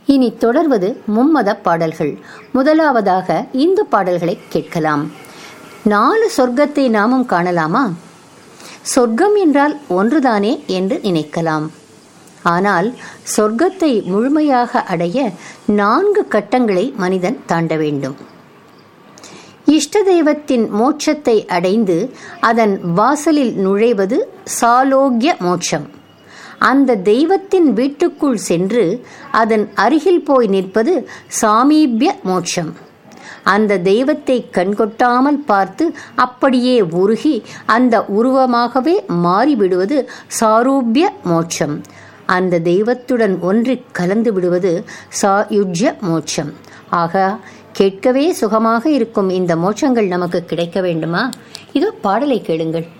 இனி தொடர்வது மும்மத பாடல்கள் முதலாவதாக இந்து பாடல்களை கேட்கலாம் நாலு சொர்க்கத்தை நாமும் காணலாமா சொர்க்கம் என்றால் ஒன்றுதானே என்று நினைக்கலாம் ஆனால் சொர்க்கத்தை முழுமையாக அடைய நான்கு கட்டங்களை மனிதன் தாண்ட வேண்டும் இஷ்ட தெய்வத்தின் மோட்சத்தை அடைந்து அதன் வாசலில் நுழைவது சாலோக்கிய மோட்சம் அந்த தெய்வத்தின் வீட்டுக்குள் சென்று அதன் அருகில் போய் நிற்பது சாமீபிய மோட்சம் அந்த தெய்வத்தை கண்கொட்டாமல் பார்த்து அப்படியே உருகி அந்த உருவமாகவே மாறிவிடுவது சாரூபிய மோட்சம் அந்த தெய்வத்துடன் ஒன்றி கலந்து விடுவது சாயுஜ்ய மோட்சம் ஆக கேட்கவே சுகமாக இருக்கும் இந்த மோட்சங்கள் நமக்கு கிடைக்க வேண்டுமா இதோ பாடலை கேளுங்கள்